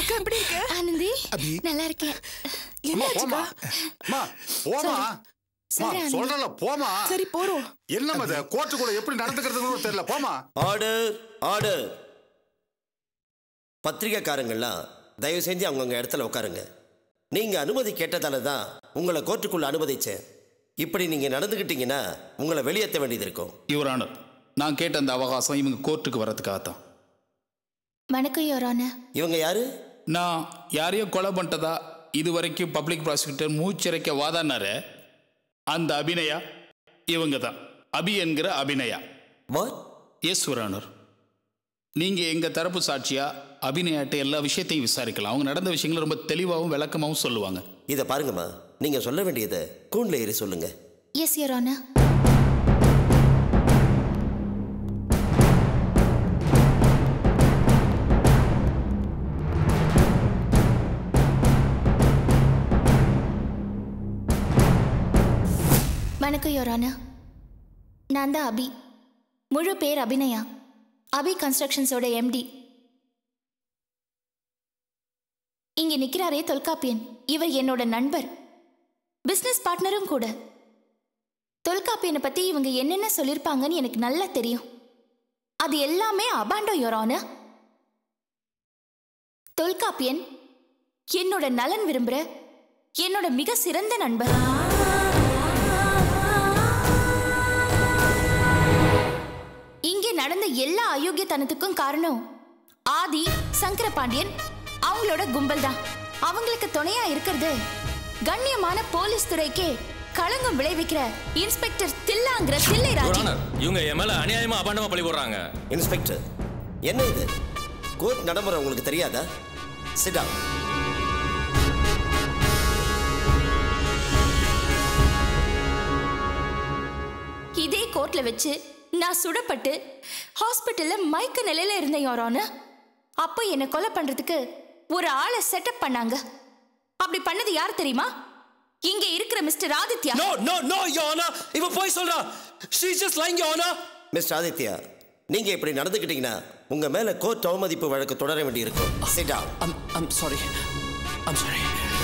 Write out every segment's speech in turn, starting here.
அக்கா எப்படி இருக்க ஆனந்தி அபி. நல்லா இருக்கேன் அம்மா போமா அம்மா போமா சரி, ஆனந்தி. சொல்றல போமா சரி போறோம் என்னம்மா இது கோர்ட்டுக்குள்ள எப்படி நடந்துக்கிறதுன்னு தெரியல போமா ஆர்டர் ஆர்டர் பத்திரிகைக்காரங்கள்லாம் தயவு செஞ்சு அவங்கவுங்க இடத்துல உட்காருங்க நீங்க அனுமதி கேட்டதால தான் உங்களை கோர்ட்டுக்குள்ள அனுமதிச்சேன் இப்படி நீங்க நடந்துக்கிட்டீங்கன்னா உங்களை வெளியேற்ற வேண்டியது இருக்கும் யுவர் ஆனர் நான் கேட்ட அந்த அவகாசம் இவங்க கோர்ட்டுக்கு வர்றதுக்காகத்தான் வணக்கம் யோரான இவங்க யாரு நான் யாரையோ கொலை பண்ணிட்டதா இது வரைக்கும் பப்ளிக் ப்ராசிக்யூட்டர் மூச்சிறைக்க வாதாடினாரு அந்த அபிநயா இவங்க தான் அபி என்கிற அபிநயா வாட் எஸ் யுவர் நீங்க எங்க தரப்பு சாட்சியா அபிநயாட்ட எல்லா விஷயத்தையும் விசாரிக்கலாம் அவங்க நடந்த விஷயங்களை ரொம்ப தெளிவாகவும் விளக்கமாகவும் சொல்லுவாங்க இதை பாருங்கம்மா நீங்க சொல்ல வேண்டியதை கூண்டில் ஏறி சொல்லுங்க எஸ் யோரான வணக்கம் யோரான நான் தான் அபி முழு பேர் அபிநயா அபி கன்ஸ்ட்ரக்ஷன்ஸோட எம்டி இங்க நிக்கிறாரே தொல்காப்பியன் இவர் என்னோட நண்பர் பிசினஸ் பார்ட்னரும் கூட தொல்காப்பியனை பத்தி இவங்க என்னென்ன சொல்லியிருப்பாங்கன்னு எனக்கு நல்லா தெரியும் அது எல்லாமே அபாண்டோ யோரான தொல்காப்பியன் என்னோட நலன் விரும்புற என்னோட மிக சிறந்த நண்பர் இங்கே நடந்த எல்லா அயோக்கியத்தனத்துக்கும் காரணம் ஆதி சங்கர பாண்டியன் அவங்களோட கும்பல் தான் அவங்களுக்கு துணையா இருக்கிறது கண்ணியமான போலீஸ் துறைக்கே களங்கம் விளைவிக்கிற இன்ஸ்பெக்டர் தில்லாங்கிற தில்லை Your ராஜி Honor, இவங்க என் மேல அநியாயமா அபாண்டமா பழி போடுறாங்க இன்ஸ்பெக்டர் என்ன இது கோர்ட் நடைமுறை உங்களுக்கு தெரியாதா சிடா இதே கோர்ட்ல வச்சு நான் சுடப்பட்டு ஹாஸ்பிட்டல்ல மயக்க நிலையில இருந்தேன் யாரோன அப்போ என்னை கொலை பண்றதுக்கு ஒரு ஆளை செட்டப் பண்ணாங்க அப்படி பண்ணது யார் தெரியுமா இங்க இருக்கிற Mister Aditya no no no your honour இவ போய் சொல்றா she just lying your honour Mister Aditya நீங்க இப்படி நடந்துக்கிட்டீங்கன்னா உங்க மேல கோர்ட் அவமதிப்பு வழக்கு தொடர வேண்டியிருக்கும் சிடா I'm I'm sorry I'm sorry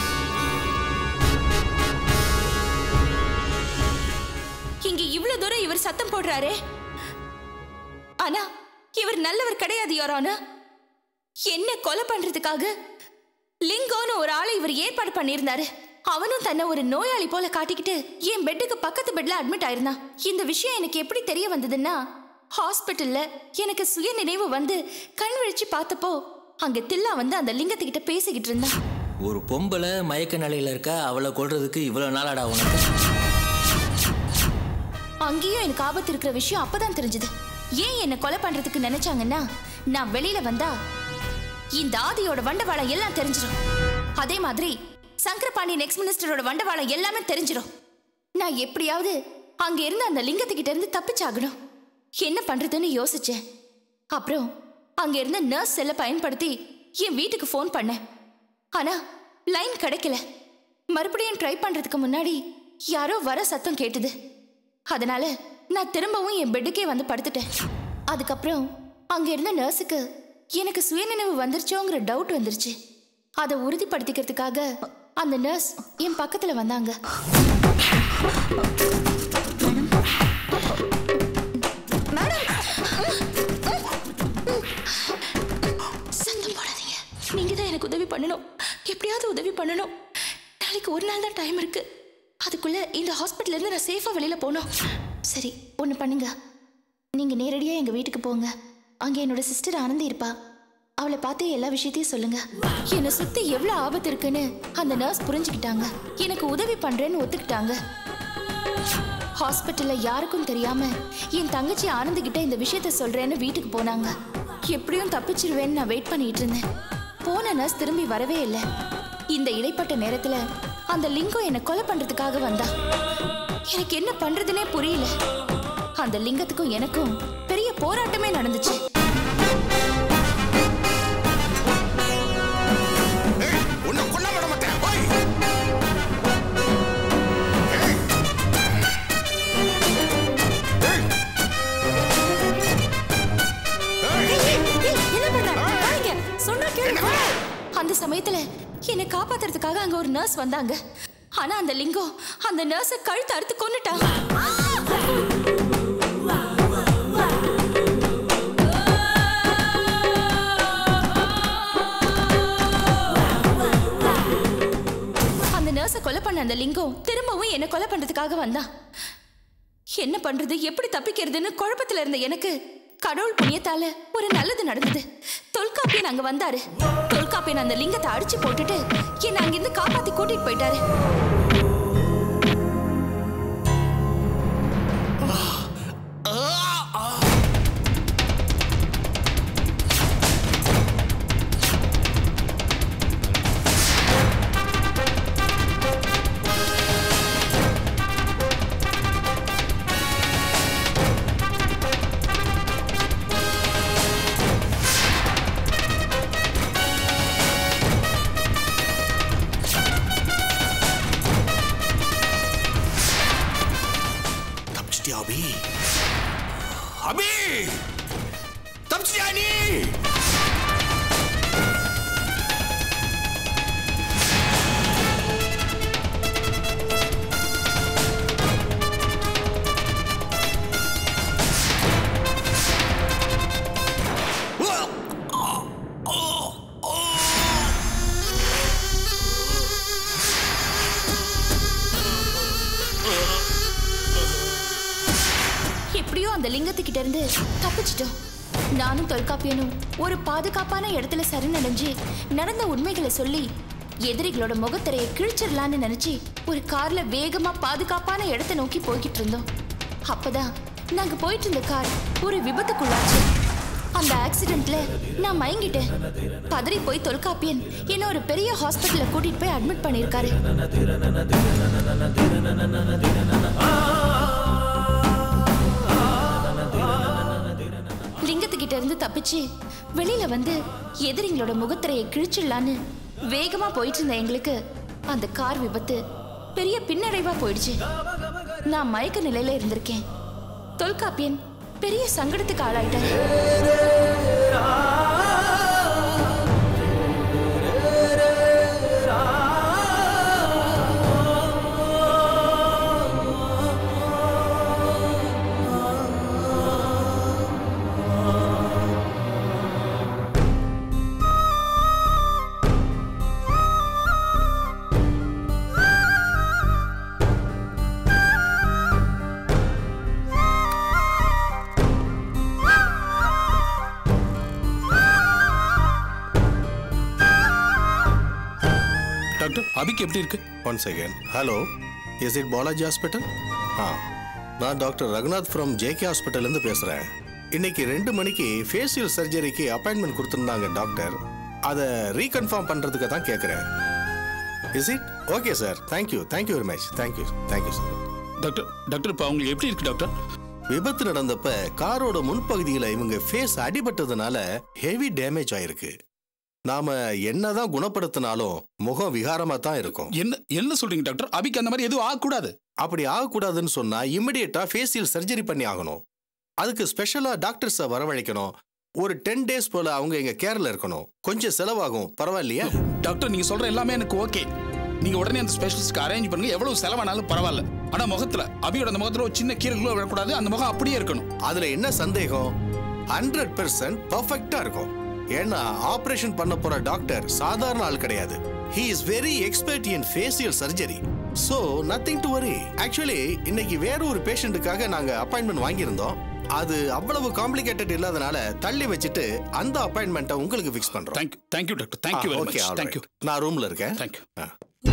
இங்க இவ்வளவு தூரம் இவர் சத்தம் போடுறாரே ஆனா இவர் நல்லவர் கிடையாது யாரானா என்ன கொலை பண்றதுக்காக லிங்கோன்னு ஒரு ஆளை இவர் ஏற்பாடு பண்ணியிருந்தாரு அவனும் தன்னை ஒரு நோயாளி போல காட்டிக்கிட்டு என் பெட்டுக்கு பக்கத்து பெட்ல அட்மிட் ஆயிருந்தான் இந்த விஷயம் எனக்கு எப்படி தெரிய வந்ததுன்னா ஹாஸ்பிட்டல்ல எனக்கு சுய நினைவு வந்து கண் விழிச்சு பார்த்தப்போ அங்க தில்லா வந்து அந்த லிங்கத்துக்கிட்ட பேசிக்கிட்டு இருந்தான் ஒரு பொம்பளை மயக்க நிலையில இருக்க அவளை கொல்றதுக்கு இவ்வளவு நாளாடா உனக்கு அங்கேயும் எனக்கு ஆபத்து இருக்கிற விஷயம் அப்பதான் தெரிஞ்சது ஏன் என்ன கொலை பண்றதுக்கு நினைச்சாங்கன்னா நான் வெளியில வந்தா இந்த ஆதியோட வண்டவாளம் எல்லாம் தெரிஞ்சிடும் அதே மாதிரி சங்கரபாண்டியன் எக்ஸ் மினிஸ்டரோட வண்டவாளம் எல்லாமே தெரிஞ்சிடும் நான் எப்படியாவது அங்க இருந்து அந்த லிங்கத்துக்கிட்ட இருந்து தப்பிச்சாகணும் என்ன பண்றதுன்னு யோசிச்சேன் அப்புறம் அங்க இருந்த நர்ஸ் செல்ல பயன்படுத்தி என் வீட்டுக்கு ஃபோன் பண்ணேன் ஆனா லைன் கிடைக்கல மறுபடியும் ட்ரை பண்றதுக்கு முன்னாடி யாரோ வர சத்தம் கேட்டுது அதனால நான் திரும்பவும் என் பெட்டுக்கே வந்து படுத்துட்டேன் அதுக்கப்புறம் அங்க இருந்த நர்ஸுக்கு எனக்கு சுயநினைவு வந்துருச்சோங்கிற டவுட் வந்துருச்சு அதை உறுதிப்படுத்திக்கிறதுக்காக அந்த நர்ஸ் என் பக்கத்துல வந்தாங்க சத்தம் போடாதீங்க நீங்க தான் எனக்கு உதவி பண்ணணும் எப்படியாவது உதவி பண்ணணும் நாளைக்கு ஒரு நாள் தான் டைம் இருக்கு அதுக்குள்ள இந்த ஹாஸ்பிட்டல்ல இருந்து நான் சேஃபா வெளியில போகணும் சரி ஒன்று பண்ணுங்க நீங்க நேரடியா எங்க வீட்டுக்கு போங்க அங்க என்னோட சிஸ்டர் ஆனந்தி இருப்பா அவளை பார்த்து எல்லா விஷயத்தையும் சொல்லுங்க என்னை சுத்தி எவ்வளவு ஆபத்து இருக்குன்னு அந்த நர்ஸ் புரிஞ்சுக்கிட்டாங்க எனக்கு உதவி பண்றேன்னு ஒத்துக்கிட்டாங்க ஹாஸ்பிட்டல்ல யாருக்கும் தெரியாம என் தங்கச்சி ஆனந்த் கிட்ட இந்த விஷயத்த சொல்றேன்னு வீட்டுக்கு போனாங்க எப்படியும் தப்பிச்சிருவேன்னு நான் வெயிட் பண்ணிட்டு இருந்தேன் போன நர்ஸ் திரும்பி வரவே இல்லை இந்த இடைப்பட்ட நேரத்துல அந்த லிங்கம் என்னை கொலை பண்றதுக்காக வந்தா எனக்கு என்ன பண்றதுனே புரியல அந்த லிங்கத்துக்கும் எனக்கும் பெரிய போராட்டமே நடந்துச்சு ஏய் உன்னை கொல்ல விட மாட்டேன் போய் ஏய். ஏய். ஏய். என்ன பண்ற சொன்னா கேளு அந்த சமயத்துல என்னை காப்பாத்துறதுக்காக அங்க ஒரு நர்ஸ் வந்தாங்க ஆனா அந்த லிங்கம் அந்த நர்ஸை கழுத்து அறுத்து கொன்னுட்டான் அந்த நர்ஸை கொலை பண்ண அந்த லிங்கம் திரும்பவும் என்ன கொலை பண்றதுக்காக வந்தான் என்ன பண்றது எப்படி தப்பிக்கிறதுன்னு குழப்பத்துல இருந்த எனக்கு கடவுள் புண்ணியத்தால ஒரு நல்லது நடந்தது தொல்காப்பியன் அங்க வந்தாரு தொல்காப்பியன் அந்த லிங்கத்தை அடிச்சு போட்டுட்டு என்ன அங்கிருந்து காப்பாத்தி கூட்டிட்டு போயிட்டாரு தப்பிச்சிட்டியா அபி அபி தப்பிச்சிட்டியா நீ எப்படியோ அந்த லிங்கத்துக்கிட்ட இருந்து தப்பிச்சிட்டோம் நானும் தொல்காப்பியனும் ஒரு பாதுகாப்பான இடத்துல சரணடைஞ்சு நடந்த உண்மைகளை சொல்லி எதிரிகளோட முகத்திரையை கிழிச்சிடலான்னு நினைச்சு ஒரு கார்ல வேகமா பாதுகாப்பான இடத்தை நோக்கி போய்கிட்டு இருந்தோம் அப்பதான் நாங்க போயிட்டு இருந்த கார் ஒரு விபத்துக்குள்ளாச்சு அந்த ஆக்சிடென்ட்ல நான் மயங்கிட்டேன் பதறி போய் தொல்காப்பியன் என்ன ஒரு பெரிய ஹாஸ்பிட்டல்ல கூட்டிட்டு போய் அட்மிட் பண்ணிருக்காரு லிங்கத்துக்கிட்ட இருந்து தப்பிச்சு வெளியில வந்து எதிரிங்களோட முகத்திரையை கிழிச்சிடலான்னு வேகமா போயிட்டு இருந்த எங்களுக்கு அந்த கார் விபத்து பெரிய பின்னடைவா போயிடுச்சு நான் மயக்க நிலையில இருந்திருக்கேன் தொல்காப்பியன் பெரிய சங்கடத்துக்கு ஆளாயிட்டாரு டாக்டர் அபிக்கு எப்படி இருக்கு one second hello is it Balaji hospital ஆ நான் டாக்டர் ரகுநாத் ஃப்ரம் ஜேகே ஹாஸ்பிட்டல்லேருந்து பேசுகிறேன் இன்னைக்கு ரெண்டு மணிக்கு ஃபேஷியல் சர்ஜரிக்கு அப்பாயின்மெண்ட் கொடுத்துருந்தாங்க டாக்டர் அதை ரீகன்ஃபார்ம் பண்ணுறதுக்கு தான் கேட்குறேன் is it okay sir thank you thank you very much thank you thank you sir doctor doctor இப்போ அவங்களுக்கு எப்படி இருக்கு டாக்டர் விபத்து நடந்தப்ப காரோட முன்பகுதியில் இவங்க ஃபேஸ் அடிபட்டதுனால ஹெவி டேமேஜ் ஆயிருக்கு நாம என்னதான் குணப்படுத்தினாலும் முகம் விகாரமா தான் இருக்கும் என்ன என்ன சொல்றீங்க டாக்டர் அபிக்கு அந்த மாதிரி எதுவும் ஆகக்கூடாது அப்படி ஆகக்கூடாதுன்னு சொன்னா இமிடியேட்டா ஃபேஷியல் சர்ஜரி பண்ணி ஆகணும் அதுக்கு ஸ்பெஷலா டாக்டர்ஸை வரவழைக்கணும் ஒரு டென் டேஸ் போல அவங்க எங்க கேர்ல இருக்கணும் கொஞ்சம் செலவாகும் பரவாயில்லையா டாக்டர் நீங்க சொல்ற எல்லாமே எனக்கு ஓகே நீங்க உடனே அந்த ஸ்பெஷலிஸ்ட்க்கு அரேஞ்ச் பண்ணுங்க எவ்வளவு செலவானாலும் பரவாயில்ல ஆனா முகத்துல அபியோட அந்த முகத்துல ஒரு சின்ன கீரல்களோ விழக்கூடாது அந்த முகம் அப்படியே இருக்கணும் அதுல என்ன சந்தேகம் ஹண்ட்ரட் பெர்சன்ட் பர்ஃபெக்டா இருக்கும் ஏன்னா ஆபரேஷன் பண்ண போற டாக்டர் சாதாரண ஆள் கிடையாது he is very expert in facial surgery so nothing to worry actually இன்னைக்கு வேற ஒரு பேஷண்ட்டுக்காக நாங்க அப்பாயின்மெண்ட் வாங்கியிருந்தோம் அது அவ்வளவு காம்ப்ளிகேட்டட் இல்லாதனால தள்ளி வச்சுட்டு அந்த அப்பாயின்மெண்ட்டை உங்களுக்கு ஃபிக்ஸ் பண்றோம் thank you thank you doctor thank you very okay much thank you நான் ரூம்ல இருக்கேன் தேங்க்யூ ஆ.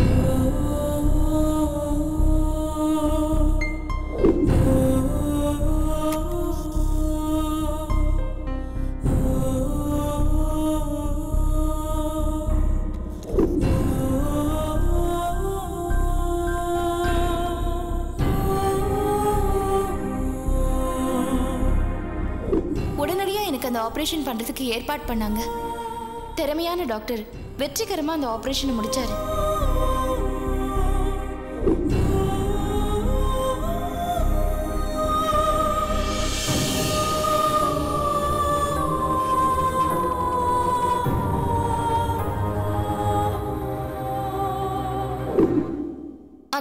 உடனடியா எனக்கு அந்த ஆபரேஷன் பண்றதுக்கு ஏற்பாடு பண்ணாங்க திறமையான டாக்டர் வெற்றிகரமா அந்த ஆபரேஷனை முடிச்சாரு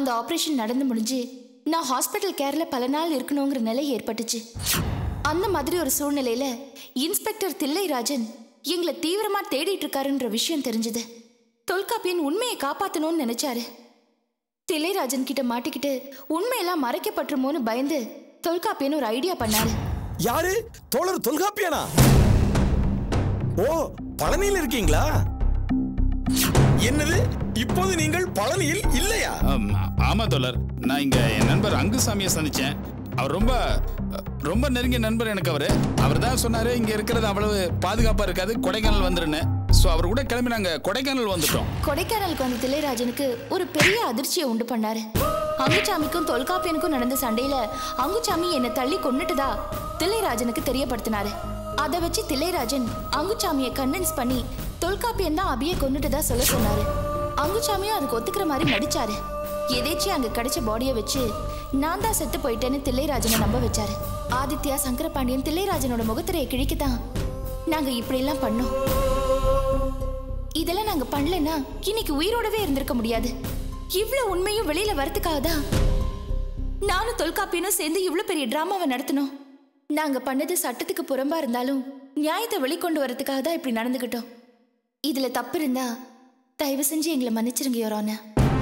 அந்த ஆபரேஷன் நடந்து முடிஞ்சு நான் ஹாஸ்பிட்டல் கேர்ல பல நாள் இருக்கணுங்கிற நிலை ஏற்பட்டுச்சு அந்த மாதிரி ஒரு சூழ்நிலையில இன்ஸ்பெக்டர் தில்லைராஜன் எங்களை தீவிரமா தேடிட்டு இருக்காருன்ற விஷயம் தெரிஞ்சது தொல்காப்பியன் உண்மையை காப்பாத்தணும்னு நினைச்சாரு தில்லைராஜன் கிட்ட மாட்டிக்கிட்டு உண்மையெல்லாம் மறைக்கப்பட்டுருமோன்னு பயந்து தொல்காப்பியன் ஒரு ஐடியா பண்ணாரு யாரு தோழர் தொல்காப்பியனா ஓ பழனியில் இருக்கீங்களா என்னது இப்போது நீங்கள் பழனியில் இல்லையா ஆம், ஆமா தோழர் நான் இங்க என் நண்பர் அங்குசாமியை சந்திச்சேன் அவர் ரொம்ப ரொம்ப நெருங்கிய நண்பர் எனக்கு அவரு அவர் தான் சொன்னாரு இங்க இருக்கிறது அவ்வளவு பாதுகாப்பா இருக்காது கொடைக்கானல் வந்துருன்னு ஸோ அவர் கூட கிளம்பி நாங்க கொடைக்கானல் வந்துட்டோம் கொடைக்கானலுக்கு வந்த தில்லைராஜனுக்கு ஒரு பெரிய அதிர்ச்சியை உண்டு பண்ணாரு அங்குச்சாமிக்கும் தொல்காப்பியனுக்கும் நடந்த சண்டையில அங்குச்சாமி என்னை தள்ளி கொன்னுட்டதா தில்லைராஜனுக்கு தெரியப்படுத்தினாரு அதை வச்சு தில்லைராஜன் அங்குச்சாமியை கன்வின்ஸ் பண்ணி தொல்காப்பியன் தான் அபியை கொன்னுட்டதா சொல்ல சொன்னாரு அங்குச்சாமியும் அதுக்கு ஒத்துக்கிற மாதிரி நடிச்சாரு எதேச்சியும் அங்க கிடைச்ச பாடியை வச்சு நான் தான் செத்து போயிட்டேன்னு தில்லைராஜனை நம்ப வச்சாரு ஆதித்யா சங்கரபாண்டியன் தில்லைராஜனோட முகத்திரையை கிழிக்கத்தான் நாங்க இப்படியெல்லாம் பண்ணோம் இதெல்லாம் நாங்க பண்ணலன்னா இன்னைக்கு உயிரோடவே இருந்திருக்க முடியாது இவ்ளோ உண்மையும் வெளியில வரதுக்காக தான் நானும் தொல்காப்பியனும் சேர்ந்து இவ்ளோ பெரிய டிராமாவை நடத்தினோம் நாங்க பண்ணது சட்டத்துக்கு புறம்பா இருந்தாலும் நியாயத்தை வெளிக்கொண்டு வரதுக்காக தான் இப்படி நடந்துக்கிட்டோம் இதுல தப்பு இருந்தா தயவு செஞ்சு எங்களை மன்னிச்சிருங்க யோரான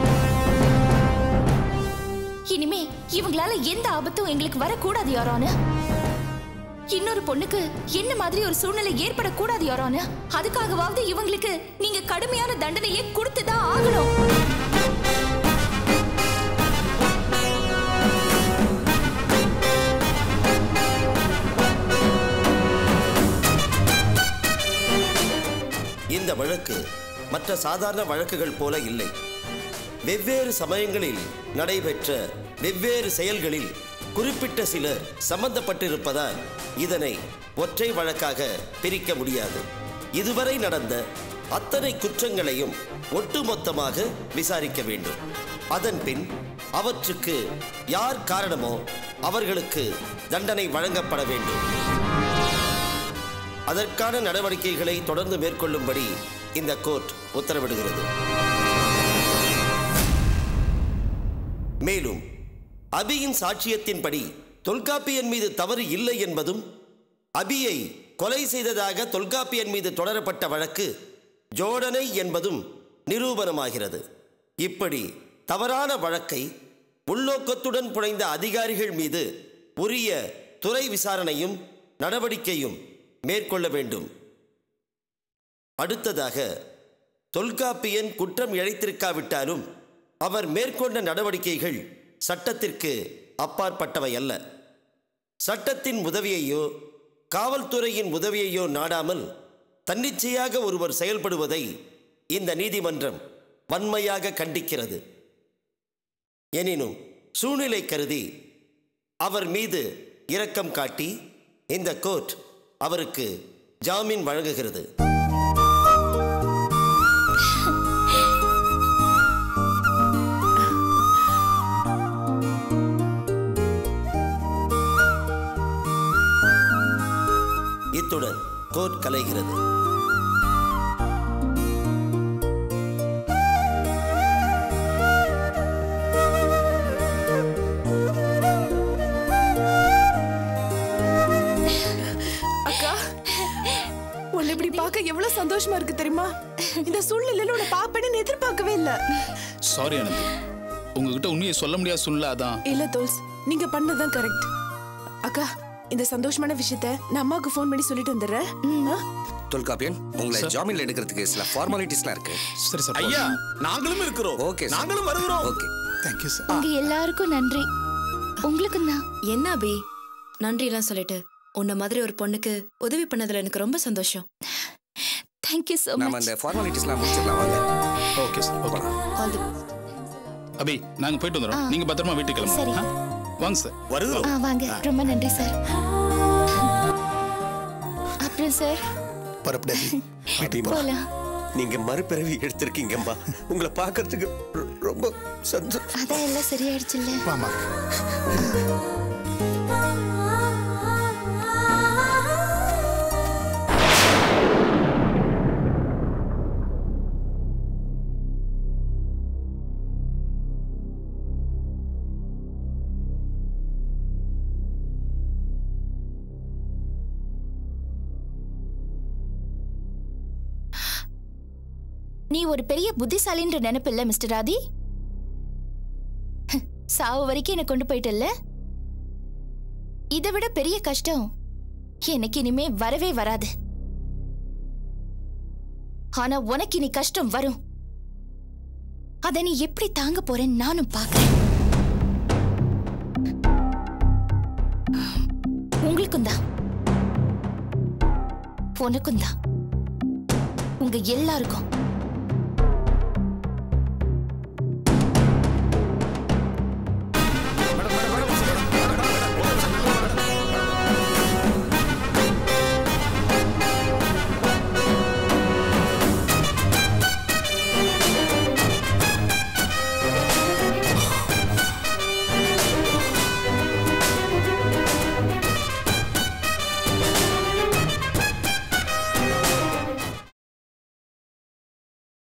இனிமே இவங்களால எந்த ஆபத்தும் எங்களுக்கு வரக்கூடாது யோரான இன்னொரு பொண்ணுக்கு என்ன மாதிரி ஒரு சூழ்நிலை ஏற்படக்கூடாது யோரான அதுக்காகவாவது இவங்களுக்கு நீங்க கடுமையான தண்டனையை கொடுத்துதான் ஆகணும் இந்த வழக்கு மற்ற சாதாரண வழக்குகள் போல இல்லை வெவ்வேறு சமயங்களில் நடைபெற்ற வெவ்வேறு செயல்களில் குறிப்பிட்ட சிலர் சம்பந்தப்பட்டிருப்பதால் இதனை ஒற்றை வழக்காக பிரிக்க முடியாது இதுவரை நடந்த அத்தனை குற்றங்களையும் ஒட்டுமொத்தமாக விசாரிக்க வேண்டும் அதன் பின் அவற்றுக்கு யார் காரணமோ அவர்களுக்கு தண்டனை வழங்கப்பட வேண்டும் அதற்கான நடவடிக்கைகளை தொடர்ந்து மேற்கொள்ளும்படி இந்த கோர்ட் உத்தரவிடுகிறது மேலும் அபியின் சாட்சியத்தின்படி தொல்காப்பியன் மீது தவறு இல்லை என்பதும் அபியை கொலை செய்ததாக தொல்காப்பியன் மீது தொடரப்பட்ட வழக்கு ஜோடனை என்பதும் நிரூபணமாகிறது இப்படி தவறான வழக்கை உள்நோக்கத்துடன் புனைந்த அதிகாரிகள் மீது உரிய துறை விசாரணையும் நடவடிக்கையும் மேற்கொள்ள வேண்டும் அடுத்ததாக தொல்காப்பியன் குற்றம் இழைத்திருக்காவிட்டாலும் அவர் மேற்கொண்ட நடவடிக்கைகள் சட்டத்திற்கு அப்பாற்பட்டவை அல்ல சட்டத்தின் உதவியையோ காவல்துறையின் உதவியையோ நாடாமல் தன்னிச்சையாக ஒருவர் செயல்படுவதை இந்த நீதிமன்றம் வன்மையாக கண்டிக்கிறது எனினும் சூழ்நிலை கருதி அவர் மீது இரக்கம் காட்டி இந்த கோர்ட் அவருக்கு ஜாமீன் வழங்குகிறது இத்துடன் கோர்ட் கலைகிறது அக்கா உன்னை இப்படி பார்க்க எவ்வளவு சந்தோஷமா இருக்கு தெரியுமா இந்த சூழ்நிலையில உன்னை பாப்பேன்னு எதிர்பார்க்கவே இல்ல சாரி அனந்த் உங்ககிட்ட உண்மையை சொல்ல முடியாத சூழ்நிலை அதான் இல்ல தோல்ஸ் நீங்க பண்ணதான் கரெக்ட் அக்கா இந்த சந்தோஷமான விஷயத்த நான் அம்மாவுக்கு ஃபோன் பண்ணி சொல்லிட்டு வந்துடுறேன் ஆ? தொல்காப்பியன் உங்களை ஜாமீன்ல எடுக்கிறதுக்கு சில ஃபார்மாலிட்டிஸ்லாம் இருக்கு சரி சார் ஐயா நாங்களும் இருக்கிறோம் ஓகே சார். நாங்களும் வருகிறோம் ஓகே தேங்க்யூ சார் உங்க எல்லாருக்கும் நன்றி உங்களுக்கும் தான் என்ன அபி நன்றிலாம் சொல்லிட்டு உன்ன மாதிரி ஒரு பொண்ணுக்கு உதவி பண்ணதுல எனக்கு ரொம்ப சந்தோஷம் தேங்க்யூ ஸோ நாம மச் அந்த ஃபார்மாலிட்டிஸ்லாம் முடிச்சிடலாம் வாங்க okay sir okay all the Abhi நாங்க போயிட்டு வந்துடுறோம் நீங்க பத்திரமா வீட்டுக்கு சரி. கிளம்புங்க ஆ? வாங்க சார் வருகிறோம் ஆ வாங்க ரொம்ப நன்றி சார் அப்புறம் சார் பரப்படாது போலாம் நீங்க மறுபிறவி எடுத்திருக்கீங்கம்மா உங்களை பார்க்கறதுக்கு ரொ- ரொம்ப சந்தோஷம் அதான் எல்லாம் சரியாயிடுச்சுல்ல ஆமா நீ ஒரு பெரிய புத்திசாலின்ற நினைப்பு இல்ல மிஸ்டர் ஆதி சாவு வரைக்கும் என்னை கொண்டு போயிட்டல்ல இதை விட பெரிய கஷ்டம் எனக்கு இனிமே வரவே வராது ஆனா உனக்கு இனி கஷ்டம் வரும் அதை நீ எப்படி தாங்க போறேன்னு நானும் பார்க்கறேன் உங்களுக்கும் தான் உனக்கும் தான் உங்க எல்லாருக்கும்